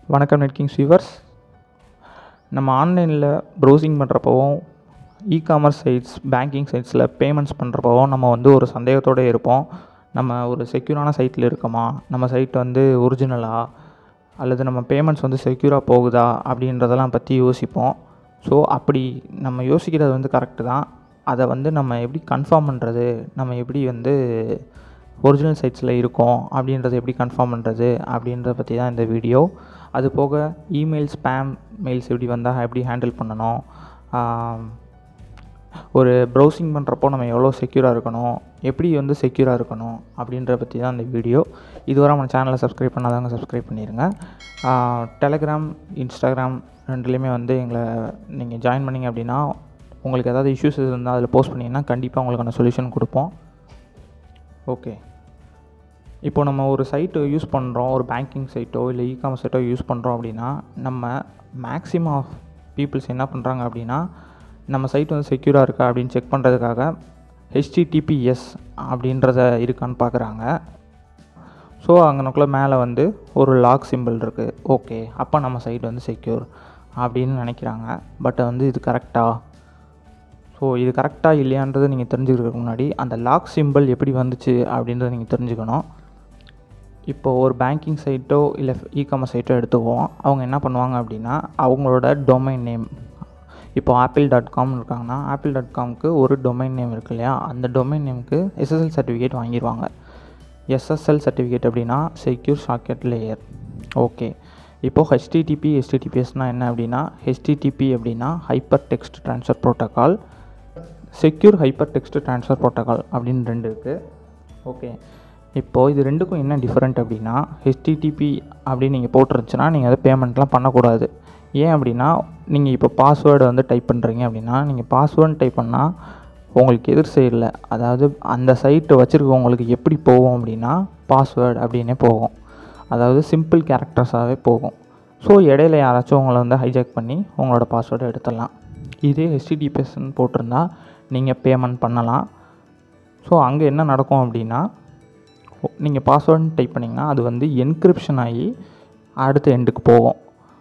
வணக்கம் நெட்கிங் ஸ்வீவர்ஸ் நம்ம ஆன்லைனில் ப்ரௌசிங் பண்ணுறப்பவும் இ காமர்ஸ் சைட்ஸ் பேங்கிங் சைட்ஸில் பேமெண்ட்ஸ் பண்ணுறப்பவும் நம்ம வந்து ஒரு சந்தேகத்தோடு இருப்போம் நம்ம ஒரு செக்யூரான சைட்டில் இருக்கோமா நம்ம சைட் வந்து ஒரிஜினலா அல்லது நம்ம பேமெண்ட்ஸ் வந்து செக்யூராக போகுதா அப்படின்றதெல்லாம் பற்றி யோசிப்போம் ஸோ அப்படி நம்ம யோசிக்கிறது வந்து கரெக்டு தான் அதை வந்து நம்ம எப்படி கன்ஃபார்ம் பண்ணுறது நம்ம எப்படி வந்து ஒரிஜினல் சைட்ஸில் இருக்கோம் அப்படின்றத எப்படி கன்ஃபார்ம் பண்ணுறது அப்படின்றத பற்றி தான் இந்த வீடியோ அது போக இமெயில் ஸ்பேம் மெயில்ஸ் எப்படி வந்தால் எப்படி ஹேண்டில் பண்ணணும் ஆம், ஒரு ப்ரௌசிங் பண்ணுறப்போ நம்ம எவ்வளோ செக்யூராக இருக்கணும் எப்படி வந்து செக்யூராக இருக்கணும் அப்படின்றத பற்றி தான் இந்த வீடியோ இதுவரை நம்ம சேனலை சப்ஸ்கிரைப் பண்ணாதவங்க சப்ஸ்கிரைப் பண்ணிடுங்க டெலகிராம் இன்ஸ்டாகிராம் ரெண்டுலேயுமே வந்து எங்களை நீங்கள் ஜாயின் பண்ணிங்க அப்படின்னா உங்களுக்கு ஏதாவது இஷ்யூஸ் இருந்தால் அதில் போஸ்ட் பண்ணிங்கன்னா கண்டிப்பாக உங்களுக்கான சொல்யூஷன் கொடுப்போம் ஓகே இப்போ நம்ம ஒரு சைட்டு யூஸ் பண்ணுறோம் ஒரு பேங்கிங் சைட்டோ இல்லை இ காமர்ஸ் சைட்டோ யூஸ் பண்ணுறோம் அப்படின்னா நம்ம மேக்ஸிமம் ஆஃப் பீப்புள்ஸ் என்ன பண்ணுறாங்க அப்படின்னா நம்ம சைட் வந்து செக்யூராக இருக்கா அப்படின்னு செக் பண்ணுறதுக்காக ஹெச்டிடிபிஎஸ் அப்படின்றத இருக்கான்னு பார்க்குறாங்க ஸோ அங்கனக்குள்ளே மேலே வந்து ஒரு லாக் சிம்பிள் இருக்குது ஓகே அப்போ நம்ம சைட் வந்து செக்யூர் அப்படின்னு நினைக்கிறாங்க பட் வந்து இது கரெக்டாக ஸோ இது கரெக்டாக இல்லையான்றது நீங்கள் தெரிஞ்சுக்கிறதுக்கு முன்னாடி அந்த லாக் சிம்பிள் எப்படி வந்துச்சு அப்படின்றத நீங்கள் தெரிஞ்சுக்கணும் இப்போ ஒரு பேங்கிங் சைட்டோ இல்லை இ காமர்ஸ் சைட்டோ எடுத்துக்குவோம் அவங்க என்ன பண்ணுவாங்க அப்படின்னா அவங்களோட டொமைன் நேம் இப்போ ஆப்பிள் டாட் காம் இருக்காங்கன்னா ஆப்பிள் டாட் காம்க்கு ஒரு டொமைன் நேம் இருக்கு இல்லையா அந்த டொமைன் நேமுக்கு எஸ்எஸ்எல் சர்டிஃபிகேட் வாங்கிடுவாங்க எஸ்எஸ்எல் சர்டிஃபிகேட் அப்படின்னா செக்யூர் சாக்கெட் லேயர் ஓகே இப்போது ஹெச்டிடிபி ஹெச்டிடிபிஎஸ்னால் என்ன அப்படின்னா ஹெச்டிடிபி அப்படின்னா hyper text transfer protocol secure hyper text transfer protocol அப்படின்னு ரெண்டு இருக்குது ஓகே இப்போது இது ரெண்டுக்கும் என்ன டிஃப்ரெண்ட் அப்படின்னா ஹெச்டிடிபி அப்படின்னு நீங்கள் போட்டுருந்துச்சுன்னா நீங்கள் அதை பேமெண்ட்லாம் பண்ணக்கூடாது ஏன் அப்படின்னா நீங்கள் இப்போ பாஸ்வேர்டு வந்து டைப் பண்ணுறீங்க அப்படின்னா நீங்கள் பாஸ்வேர்டு டைப் பண்ணால் உங்களுக்கு எதிர் சைடில் அதாவது அந்த சைட்டு வச்சுருக்கவங்களுக்கு எப்படி போகும் அப்படின்னா பாஸ்வேர்டு அப்படின்னே போகும் அதாவது சிம்பிள் கேரக்டர்ஸாகவே போகும் ஸோ இடையில யாராச்சும் உங்களை வந்து ஹைஜாக் பண்ணி உங்களோட பாஸ்வேர்டை எடுத்துடலாம் இதே ஹெச்டிடிபிஎஸ்ன்னு போட்டிருந்தா நீங்கள் பேமெண்ட் பண்ணலாம் ஸோ அங்கே என்ன நடக்கும் அப்படின்னா நீங்கள் பாஸ்வேர்டுன்னு டைப் பண்ணிங்கன்னா அது வந்து என்கிரிப்ஷன் ஆகி அடுத்த எண்டுக்கு போகும்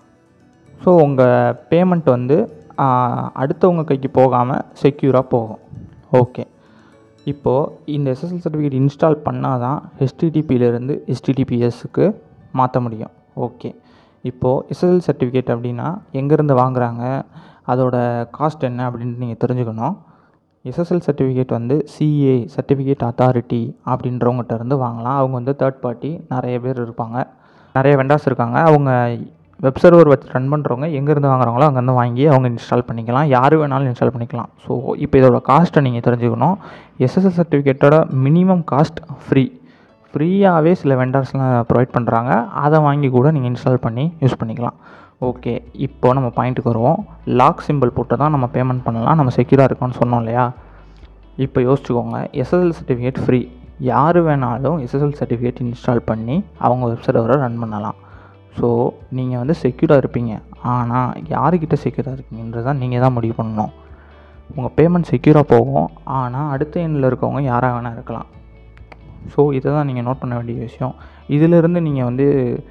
ஸோ உங்கள் பேமெண்ட் வந்து ஆஹ், அடுத்தவங்க கைக்கு போகாமல் செக்யூராக போகும் ஓகே இப்போது இந்த எஸ்எஸ்எல் சர்டிஃபிகேட் இன்ஸ்டால் பண்ணால் தான் ஹெச்டிடிபியிலேருந்து ஹெச்டிடிபிஎஸ்க்கு மாற்ற முடியும் ஓகே இப்போது எஸ்எஸ்எல் சர்டிஃபிகேட் அப்படின்னா எங்கேருந்து வாங்குறாங்க அதோட காஸ்ட் என்ன அப்படின்னு நீங்கள் தெரிஞ்சுக்கணும் எஸ்எஸ்எல் சர்டிஃபிகேட் வந்து சிஏ சர்டிஃபிகேட் அத்தாரிட்டி அப்படின்றவங்ககிட்ட இருந்து வாங்கலாம் அவங்க வந்து தேர்ட் பார்ட்டி நிறைய பேர் இருப்பாங்க நிறைய வெண்டார்ஸ் இருக்காங்க அவங்க வெப் சர்வர் வச்சு ரன் பண்ணுறவங்க எங்கேருந்து வாங்குறாங்களோ அங்கேருந்து வாங்கி அவங்க இன்ஸ்டால் பண்ணிக்கலாம் யார் வேணாலும் இன்ஸ்டால் பண்ணிக்கலாம் ஸோ இப்போ இதோட காஸ்ட்டை நீங்கள் தெரிஞ்சுக்கணும் எஸ்எஸ்எல் சர்டிஃபிகேட்டோட மினிமம் காஸ்ட் ஃப்ரீ ஃப்ரீயாகவே சில வெண்டார்ஸ்லாம் ப்ரொவைட் பண்ணுறாங்க அதை வாங்கி கூட நீங்கள் இன்ஸ்டால் பண்ணி யூஸ் பண்ணிக்கலாம் ஓகே இப்போ நம்ம பாயிண்ட்டுக்கு வருவோம் லாக் சிம்பிள் போட்டு தான் நம்ம பேமெண்ட் பண்ணலாம் நம்ம செக்யூராக இருக்கோம்னு சொன்னோம் இல்லையா இப்போ யோசிச்சுக்கோங்க எஸ்எஸ்எல் சர்டிஃபிகேட் ஃப்ரீ யார் வேணாலும் எஸ்எஸ்எல் சர்டிஃபிகேட் இன்ஸ்டால் பண்ணி அவங்க வெப் சர்வரை ரன் பண்ணலாம் ஸோ நீங்கள் வந்து செக்யூராக இருப்பீங்க ஆனால் யாருக்கிட்ட செக்யூராக இருக்கீங்கன்றதை நீங்கள் தான் முடிவு பண்ணணும் உங்கள் பேமெண்ட் செக்யூராக போகும் ஆனால் அடுத்த எண்ணில் இருக்கவங்க யாராக வேணால் இருக்கலாம் ஸோ இதை தான் நீங்கள் நோட் பண்ண வேண்டிய விஷயம் இதிலிருந்து நீங்கள் வந்து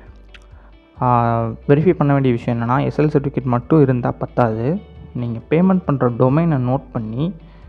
வெரிஃபை பண்ண வேண்டிய விஷயம் என்னென்னா எஸ்எல் சர்டிஃபிகேட் மட்டும் இருந்தால் பத்தாது நீங்கள் பேமெண்ட் பண்ணுற டொமைனை நோட் பண்ணி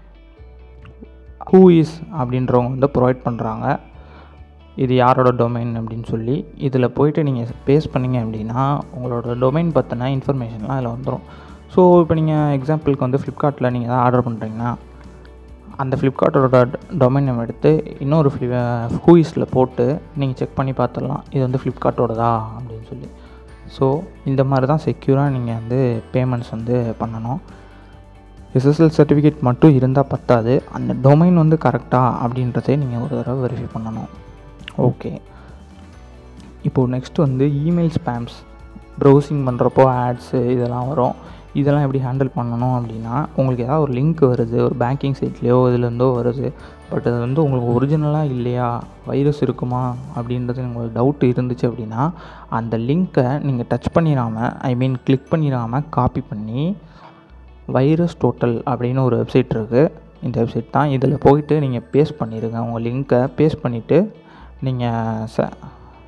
ஹூ இஸ் அப்படின்றவங்க வந்து ப்ரொவைட் பண்ணுறாங்க இது யாரோட டொமைன் அப்படின்னு சொல்லி இதில் போயிட்டு நீங்கள் பேஸ் பண்ணீங்க அப்படின்னா உங்களோட டொமைன் பற்றின இன்ஃபர்மேஷன்லாம் அதில் வந்துடும் ஸோ இப்போ நீங்கள் எக்ஸாம்பிளுக்கு வந்து ஃப்ளிப்கார்ட்டில் நீங்கள் தான் ஆர்டர் பண்ணுறீங்கன்னா அந்த ஃப்ளிப்கார்ட்டோட டொமைன் நேம் எடுத்து இன்னொரு ஃப்ளி ஹூயிஸில் போட்டு நீங்கள் செக் பண்ணி பார்த்துடலாம் இது வந்து ஃப்ளிப்கார்ட்டோடதா அப்படின்னு சொல்லி ஸோ இந்த மாதிரி தான் செக்யூராக நீங்கள் வந்து பேமெண்ட்ஸ் வந்து பண்ணணும் எஸ்எஸ்எல் சர்டிஃபிகேட் மட்டும் இருந்தால் பத்தாது அந்த டொமைன் வந்து கரெக்டாக அப்படின்றதே நீங்கள் ஒரு தடவை வெரிஃபை பண்ணணும் ஓகே இப்போது நெக்ஸ்ட் வந்து இமெயில் ஸ்பேம்ஸ் ப்ரௌசிங் பண்ணுறப்போ ஆட்ஸு இதெல்லாம் வரும் இதெல்லாம் எப்படி ஹேண்டில் பண்ணணும் அப்படின்னா உங்களுக்கு ஏதாவது ஒரு லிங்க் வருது ஒரு பேங்கிங் சைட்லேயோ இதுலேருந்தோ வருது பட் அது வந்து உங்களுக்கு ஒரிஜினலாக இல்லையா வைரஸ் இருக்குமா அப்படின்றது உங்களுக்கு டவுட் இருந்துச்சு அப்படின்னா அந்த லிங்க்கை நீங்கள் டச் பண்ணிடாமல் ஐ மீன் கிளிக் பண்ணிடாமல் காப்பி பண்ணி வைரஸ் டோட்டல் அப்படின்னு ஒரு வெப்சைட் இருக்குது இந்த வெப்சைட் தான் இதில் போயிட்டு நீங்கள் பேஸ்ட் பண்ணிடுங்க உங்கள் லிங்க்கை பேஸ்ட் பண்ணிவிட்டு நீங்கள் ச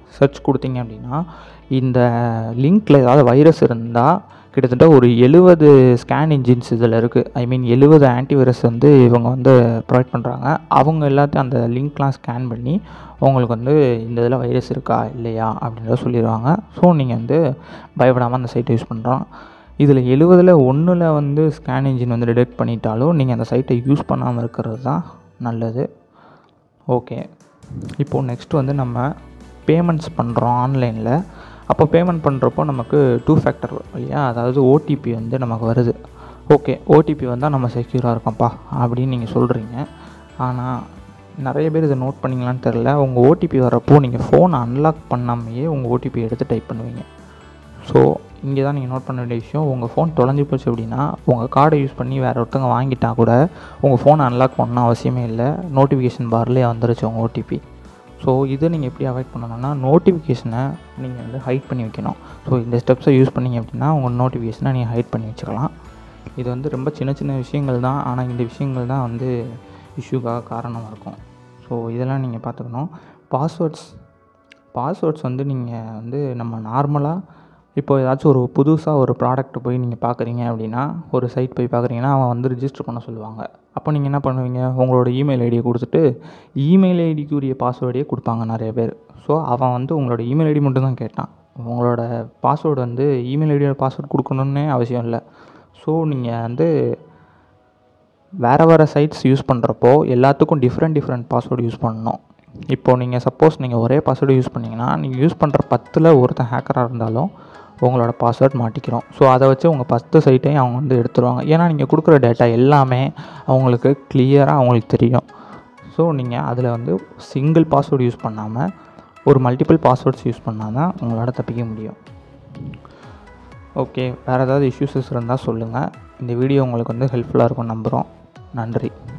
சர்ச் கொடுத்தீங்க அப்படின்னா இந்த லிங்க்கில் ஏதாவது வைரஸ் இருந்தால் கிட்டத்தட்ட ஒரு எழுபது ஸ்கேன் இன்ஜின்ஸ் இதில் இருக்குது ஐ மீன் எழுபது ஆன்டிவைரஸ் வந்து இவங்க வந்து ப்ரொவைட் பண்ணுறாங்க அவங்க எல்லாத்தையும் அந்த லிங்க்லாம் ஸ்கேன் பண்ணி உங்களுக்கு வந்து இந்த இதில் வைரஸ் இருக்கா இல்லையா அப்படின்றத சொல்லிடுவாங்க ஸோ நீங்கள் வந்து பயப்படாமல் அந்த சைட்டை யூஸ் பண்ணுறோம் இதில் எழுபதில் ஒன்றில் வந்து ஸ்கேன் இன்ஜின் வந்து டிடெக்ட் பண்ணிட்டாலும் நீங்கள் அந்த சைட்டை யூஸ் பண்ணாமல் இருக்கிறது தான் நல்லது ஓகே இப்போது நெக்ஸ்ட் வந்து நம்ம பேமெண்ட்ஸ் பண்ணுறோம் ஆன்லைனில் அப்போ பேமெண்ட் பண்ணுறப்போ நமக்கு டூ ஃபேக்டர் இல்லையா அதாவது ஓடிபி வந்து நமக்கு வருது ஓகே ஓடிபி வந்தால் நம்ம செக்யூராக இருக்கோம்ப்பா அப்படின்னு நீங்கள் சொல்கிறீங்க ஆனால் நிறைய பேர் இதை நோட் பண்ணிங்களான்னு தெரில உங்கள் ஓடிபி வரப்போ நீங்கள் ஃபோனை அன்லாக் பண்ணாமையே உங்கள் ஓடிபி எடுத்து டைப் பண்ணுவீங்க ஸோ இங்கே தான் நீங்கள் நோட் பண்ண வேண்டிய விஷயம் உங்கள் ஃபோன் தொலைஞ்சு போச்சு அப்படின்னா உங்கள் கார்டை யூஸ் பண்ணி வேறு ஒருத்தவங்க வாங்கிட்டா கூட உங்கள் ஃபோனை அன்லாக் பண்ணணும் அவசியமே இல்லை நோட்டிஃபிகேஷன் பார்லேயே வந்துருச்சு உங்கள் ஓடிபி ஸோ இதை நீங்கள் எப்படி அவாய்ட் பண்ணணும்னா நோட்டிஃபிகேஷனை நீங்கள் வந்து ஹைட் பண்ணி வைக்கணும் ஸோ இந்த ஸ்டெப்ஸை யூஸ் பண்ணீங்க அப்படின்னா உங்கள் நோட்டிஃபிகேஷனை நீங்கள் ஹைட் பண்ணி வச்சுக்கலாம் இது வந்து ரொம்ப சின்ன சின்ன விஷயங்கள் தான் ஆனால் இந்த விஷயங்கள் தான் வந்து இஷ்யூக்காக காரணமாக இருக்கும் ஸோ இதெல்லாம் நீங்கள் பார்த்துக்கணும் பாஸ்வேர்ட்ஸ் பாஸ்வேர்ட்ஸ் வந்து நீங்கள் வந்து நம்ம நார்மலாக இப்போ ஏதாச்சும் ஒரு புதுசாக ஒரு ப்ராடக்ட் போய் நீங்கள் பார்க்குறீங்க அப்படின்னா ஒரு சைட் போய் பார்க்குறீங்கன்னா அவன் வந்து ரிஜிஸ்டர் பண்ண சொல்லுவாங்க அப்போ நீங்கள் என்ன பண்ணுவீங்க உங்களோட இமெயில் ஐடியை கொடுத்துட்டு இமெயில் ஐடிக்குரிய பாஸ்வேர்டையே கொடுப்பாங்க நிறைய பேர் ஸோ அவன் வந்து உங்களோட இமெயில் ஐடி மட்டும் தான் கேட்டான் உங்களோட பாஸ்வேர்டு வந்து இமெயில் ஐடியோட பாஸ்வேர்டு கொடுக்கணுன்னே அவசியம் இல்லை ஸோ நீங்கள் வந்து வேறு வேறு சைட்ஸ் யூஸ் பண்ணுறப்போ எல்லாத்துக்கும் டிஃப்ரெண்ட் டிஃப்ரெண்ட் பாஸ்வேர்டு யூஸ் பண்ணணும் இப்போது நீங்கள் சப்போஸ் நீங்கள் ஒரே பாஸ்வேர்டு யூஸ் பண்ணிங்கன்னா நீங்கள் யூஸ் பண்ணுற பத்தில் ஒருத்தன் ஹேக்கராக இருந்தாலும் உங்களோட பாஸ்வேர்ட் மாட்டிக்கிறோம் ஸோ அதை வச்சு உங்கள் பத்து சைட்டையும் அவங்க வந்து எடுத்துருவாங்க ஏன்னா நீங்கள் கொடுக்குற டேட்டா எல்லாமே அவங்களுக்கு கிளியராக அவங்களுக்கு தெரியும் ஸோ நீங்கள் அதில் வந்து சிங்கிள் பாஸ்வேர்டு யூஸ் பண்ணாமல் ஒரு மல்டிபிள் பாஸ்வேர்ட்ஸ் யூஸ் பண்ணால் தான் உங்களால் தப்பிக்க முடியும் ஓகே வேறு ஏதாவது இஷ்யூஸஸ் இருந்தால் சொல்லுங்கள் இந்த வீடியோ உங்களுக்கு வந்து ஹெல்ப்ஃபுல்லாக இருக்கும் நம்புகிறோம் நன்றி